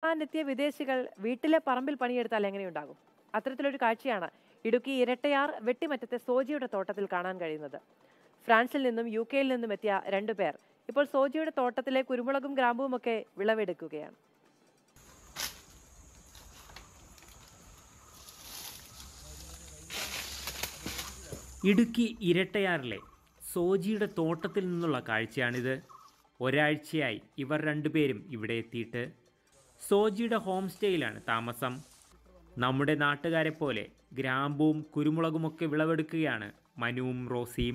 കാണാനെത്തിയ വിദേശികൾ വീട്ടിലെ പറമ്പിൽ പണിയെടുത്താൽ എങ്ങനെയുണ്ടാകും അത്തരത്തിലൊരു കാഴ്ചയാണ് ഇടുക്കി ഇരട്ടയാർ വെട്ടിമറ്റത്തെ സോജിയുടെ തോട്ടത്തിൽ കാണാൻ കഴിയുന്നത് ഫ്രാൻസിൽ നിന്നും യു കെയിൽ നിന്നും എത്തിയ രണ്ടുപേർ ഇപ്പോൾ സോജിയുടെ തോട്ടത്തിലെ കുരുമുളകും ഗ്രാമ്പുവും ഒക്കെ വിളവെടുക്കുകയാണ് ഇടുക്കി ഇരട്ടയാറിലെ സോജിയുടെ തോട്ടത്തിൽ നിന്നുള്ള കാഴ്ചയാണിത് ഒരാഴ്ചയായി ഇവർ രണ്ടുപേരും ഇവിടെ എത്തിയിട്ട് സോജിയുടെ ഹോം സ്റ്റേയിലാണ് താമസം നമ്മുടെ നാട്ടുകാരെ പോലെ ഗ്രാമ്പുവും കുരുമുളകുമൊക്കെ വിളവെടുക്കുകയാണ് മനുവും റോസിയും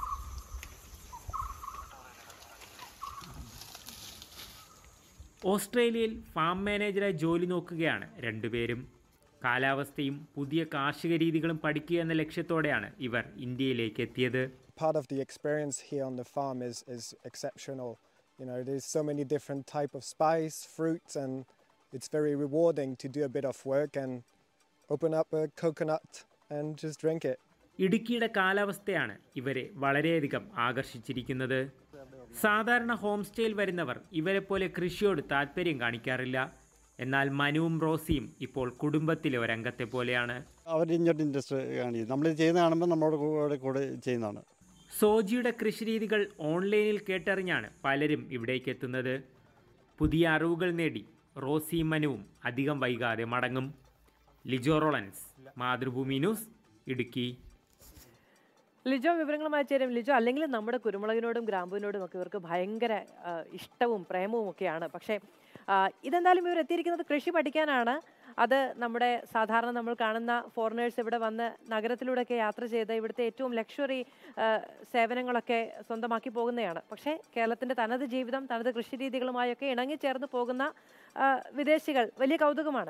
ഓസ്ട്രേലിയയിൽ ഫാം മാനേജറായി ജോലി നോക്കുകയാണ് രണ്ടുപേരും കാലാവസ്ഥയും പുതിയ കാർഷിക രീതികളും പഠിക്കുക എന്ന ലക്ഷ്യത്തോടെയാണ് ഇവർ ഇന്ത്യയിലേക്ക് എത്തിയത് part of the experience here on the farm is, is exceptional. You know, there's so many different type of spice, fruits, and it's very rewarding to do a bit of work and open up a coconut and just drink it. ഇടുക്കിയുടെ കാലാവസ്ഥയാണ് ഇവരെ വളരെയധികം ആകർഷിച്ചിരിക്കുന്നത് സാധാരണ home സ്റ്റേയിൽ വരുന്നവർ ഇവരെ പോലെ കൃഷിയോട് താല്പര്യം കാണിക്കാറില്ല എന്നാൽ മനുവും റോസിയും ഇപ്പോൾ കുടുംബത്തിലെ ഒരംഗത്തെ പോലെയാണ് അവർ ഇങ്ങോട്ട് ഇൻട്രസ്റ്റ് കാണിക്കും നമ്മൾ ചെയ്യുന്ന കാണുമ്പോൾ നമ്മളോട് കൂടെ കൂടെ ചെയ്യുന്നതാണ് സോജിയുടെ കൃഷിരീതികൾ ഓൺലൈനിൽ കേട്ടറിഞ്ഞാണ് പലരും ഇവിടേക്ക് എത്തുന്നത് പുതിയ അറിവുകൾ നേടി റോസിയും മനുവും അധികം വൈകാതെ മടങ്ങും ലിജോ റോളൻസ് മാതൃഭൂമി ന്യൂസ് ഇടുക്കി ലിജോ വിവരങ്ങളുമായി ചേരും ലിജോ അല്ലെങ്കിൽ നമ്മുടെ കുരുമുളകിനോടും ഗ്രാമ്പുവിനോടും ഒക്കെ ഇവർക്ക് ഭയങ്കര ആ, ഇഷ്ടവും പ്രേമവും ഒക്കെയാണ് പക്ഷേ ആ, ഇതെന്തായാലും ഇവർ എത്തിയിരിക്കുന്നത് കൃഷി പഠിക്കാനാണ് അത് നമ്മുടെ സാധാരണ നമ്മൾ കാണുന്ന ഫോറിനേഴ്സ് ഇവിടെ വന്ന് നഗരത്തിലൂടെയൊക്കെ യാത്ര ചെയ്ത് ഇവിടുത്തെ ഏറ്റവും ലക്ഷറി സേവനങ്ങളൊക്കെ സ്വന്തമാക്കി പോകുന്നതാണ് പക്ഷേ കേരളത്തിൻ്റെ തനത് ജീവിതം തനത് കൃഷി രീതികളുമായൊക്കെ ഇണങ്ങിച്ചേർന്ന് പോകുന്ന ആ, വിദേശികൾ വലിയ കൗതുകമാണ്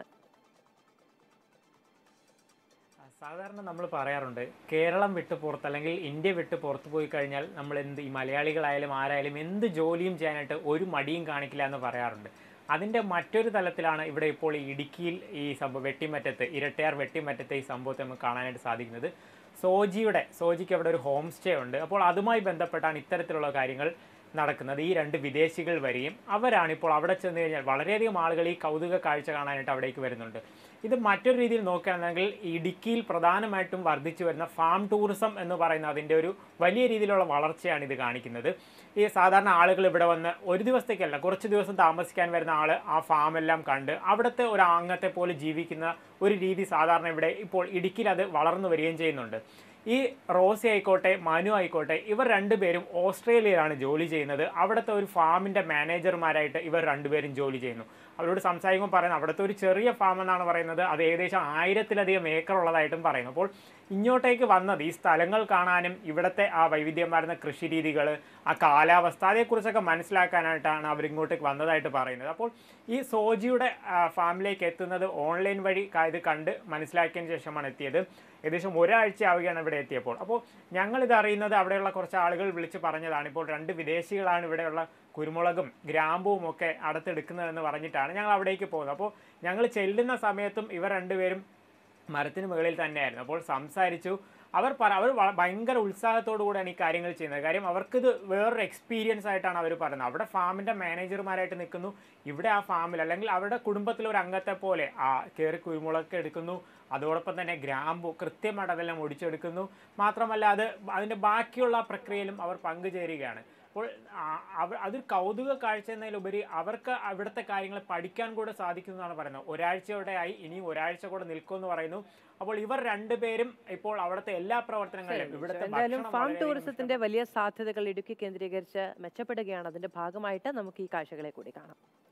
സാധാരണ നമ്മൾ പറയാറുണ്ട് കേരളം വിട്ട് പുറത്ത് അല്ലെങ്കിൽ ഇന്ത്യ വിട്ട് പുറത്ത് പോയി കഴിഞ്ഞാൽ നമ്മൾ എന്ത് ഈ മലയാളികളായാലും ആരായാലും എന്ത് ജോലിയും ചെയ്യാനായിട്ട് ഒരു മടിയും കാണിക്കില്ല എന്ന് പറയാറുണ്ട് അതിൻ്റെ മറ്റൊരു തലത്തിലാണ് ഇവിടെ ഇപ്പോൾ ഈ ഇടുക്കിയിൽ ഈ സംഭവം വെട്ടിമറ്റത്ത് ഇരട്ടയാർ വെട്ടിമറ്റത്തെ ഈ സംഭവത്തെ നമുക്ക് കാണാനായിട്ട് സാധിക്കുന്നത് സോജിയുടെ സോജിക്ക് അവിടെ ഒരു ഹോം സ്റ്റേ ഉണ്ട് അപ്പോൾ അതുമായി ബന്ധപ്പെട്ടാണ് ഇത്തരത്തിലുള്ള കാര്യങ്ങൾ നടക്കുന്നത് ഈ രണ്ട് വിദേശികൾ വരികയും അവരാണ് ഇപ്പോൾ അവിടെ ചെന്ന് കഴിഞ്ഞാൽ വളരെയധികം ആളുകൾ ഈ കൗതുക കാഴ്ച കാണാനായിട്ട് അവിടേക്ക് വരുന്നുണ്ട് ഇത് മറ്റൊരു രീതിയിൽ നോക്കുകയാണെങ്കിൽ ഇടുക്കിയിൽ പ്രധാനമായിട്ടും വർദ്ധിച്ചു വരുന്ന ഫാം ടൂറിസം എന്ന് പറയുന്ന അതിൻ്റെ ഒരു വലിയ രീതിയിലുള്ള വളർച്ചയാണ് ഇത് കാണിക്കുന്നത് ഈ സാധാരണ ആളുകൾ ഇവിടെ വന്ന് ഒരു ദിവസത്തേക്കല്ല കുറച്ച് ദിവസം താമസിക്കാൻ വരുന്ന ആൾ ആ ഫാമെല്ലാം കണ്ട് അവിടുത്തെ ഒരു അംഗത്തെ പോലെ ജീവിക്കുന്ന ഒരു രീതി സാധാരണ ഇവിടെ ഇപ്പോൾ ഇടുക്കിയിൽ അത് വളർന്നു വരികയും ചെയ്യുന്നുണ്ട് ഈ റോസി ആയിക്കോട്ടെ മനു ആയിക്കോട്ടെ ഇവർ രണ്ടുപേരും ഓസ്ട്രേലിയയിലാണ് ജോലി ചെയ്യുന്നത് അവിടുത്തെ ഒരു ഫാമിൻ്റെ മാനേജർമാരായിട്ട് ഇവർ രണ്ടുപേരും ജോലി ചെയ്യുന്നു അവരോട് സംസാരിക്കുമ്പോൾ പറയുന്നത് അവിടുത്തെ ഒരു ചെറിയ ഫാം എന്നാണ് പറയുന്നത് അത് ഏകദേശം ആയിരത്തിലധികം ഏക്കർ ഉള്ളതായിട്ടും പറയുന്നു അപ്പോൾ ഇങ്ങോട്ടേക്ക് വന്നത് ഈ സ്ഥലങ്ങൾ കാണാനും ഇവിടുത്തെ ആ വൈവിധ്യമാർന്ന കൃഷി രീതികൾ ആ കാലാവസ്ഥ അതേക്കുറിച്ചൊക്കെ മനസ്സിലാക്കാനായിട്ടാണ് അവർ ഇങ്ങോട്ടേക്ക് വന്നതായിട്ട് പറയുന്നത് അപ്പോൾ ഈ സോജിയുടെ ആ, ഫാമിലേക്ക് എത്തുന്നത് ഓൺലൈൻ വഴി ക- ഇത് കണ്ട് മനസ്സിലാക്കിയതിന് ശേഷമാണ് എത്തിയത് ഏകദേശം ഒരാഴ്ച ആവുകയാണ് ഇവിടെ എത്തിയപ്പോൾ അപ്പോൾ ഞങ്ങളിത് അറിയുന്നത് അവിടെയുള്ള കുറച്ച് ആളുകൾ വിളിച്ച് പറഞ്ഞതാണ് ഇപ്പോൾ രണ്ട് വിദേശികളാണ് ഇവിടെയുള്ള കുരുമുളകും ഗ്രാമ്പുവും ഒക്കെ അടുത്തെടുക്കുന്നതെന്ന് പറഞ്ഞിട്ടാണ് ഞങ്ങൾ അവിടേക്ക് പോകുന്നത് അപ്പോൾ ഞങ്ങൾ ചെല്ലുന്ന സമയത്തും ഇവർ രണ്ടുപേരും മരത്തിന് മുകളിൽ തന്നെയായിരുന്നു അപ്പോൾ സംസാരിച്ചു അവർ പറ അവർ വ- ഭയങ്കര ഉത്സാഹത്തോടു കൂടിയാണ് ഈ കാര്യങ്ങൾ ചെയ്യുന്നത് കാര്യം അവർക്കിത് വേറൊരു എക്സ്പീരിയൻസ് ആയിട്ടാണ് അവർ പറയുന്നത് അവിടെ ഫാമിൻ്റെ മാനേജർമാരായിട്ട് നിൽക്കുന്നു ഇവിടെ ആ ഫാമിൽ അല്ലെങ്കിൽ അവരുടെ കുടുംബത്തിലെ ഒരു അംഗത്തെ പോലെ ആ കയറി കുരുമുളക് എടുക്കുന്നു അതോടൊപ്പം തന്നെ ഗ്രാമ്പു കൃത്യമായിട്ട് അതെല്ലാം ഒടിച്ചെടുക്കുന്നു മാത്രമല്ല അത് അതിൻ്റെ ബാക്കിയുള്ള പ്രക്രിയയിലും അവർ പങ്കുചേരുകയാണ് അപ്പോൾ ആ- അവ- അതൊരു കൗതുക കാഴ്ച എന്നതിലുപരി അവർക്ക് അവിടുത്തെ കാര്യങ്ങൾ പഠിക്കാൻ കൂടെ സാധിക്കുന്നു എന്നാണ് പറയുന്നത് ഒരാഴ്ചയോടെ ആയി ഇനിയും ഒരാഴ്ച കൂടെ നിൽക്കുമെന്ന് പറയുന്നു അപ്പോൾ ഇവർ രണ്ടുപേരും ഇപ്പോൾ അവിടുത്തെ എല്ലാ പ്രവർത്തനങ്ങളിലും ഇവിടുത്തെ എന്തായാലും ഭക്ഷണം ഫാം വളരെയധികം ടൂറിസത്തിന്റെ വലിയ സാധ്യതകൾ ഇടുക്കി കേന്ദ്രീകരിച്ച് മെച്ചപ്പെടുകയാണ് അതിന്റെ ഭാഗമായിട്ട് നമുക്ക് ഈ കാഴ്ചകളെ കൂടി കാണാം